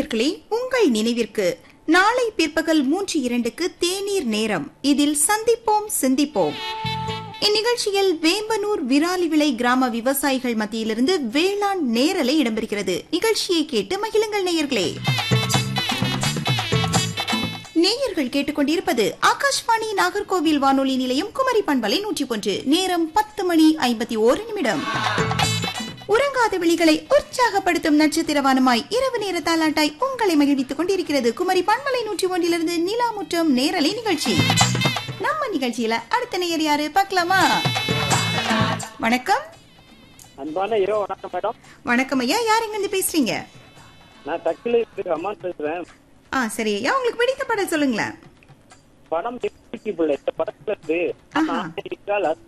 நேயர்களே உங்கள் நினைவிற்கு நாளை பிற்பகல் மூன்று இரண்டுக்கு தேநீர் நேரம் இதில் சந்திப்போம் சிந்திப்போம் இந்நிகழ்ச்சியில் வேம்பனூர் விராலி விளை கிராம விவசாயிகள் மத்தியிலிருந்து வேளாண் நேரலை இடம்பெறுகிறது நிகழ்ச்சியை கேட்டு மகிழுங்கள் நேயர்களே நேயர்கள் கேட்டுக்கொண்டிருப்பது ஆகாஷ்வாணி நாகர்கோவில் வானொலி நிலையம் குமரி பண்பலை நூற்றி ஒன்று நேரம் பத்து மணி ஐம்பத்தி ஓரு நிமிடம் உறங்காத விழிகளை உற்சாகப்படுத்தும் நட்சத்திரவானமாய் இரவு நேர தாலாட்டாய் உங்களை மகிழ்வித்துக் கொண்டிருக்கிறது குமரி பண்பலை நூற்றி ஒன்றிலிருந்து நிலாமுற்றம் நேரலை நிகழ்ச்சி நம்ம நிகழ்ச்சியில அடுத்த நேயர் யாரு பார்க்கலாமா வணக்கம் அன்பான இரவு வணக்கம் மேடம் வணக்கம் ஐயா யார் எங்க இருந்து பேசுறீங்க நான் தக்கில அம்மான் பேசுறேன் ஆ சரி ஐயா உங்களுக்கு பிடித்த படம் சொல்லுங்களேன் படம் பிள்ளை இந்த படத்துல இருந்து ஆஹா. ஆணையிட்டால்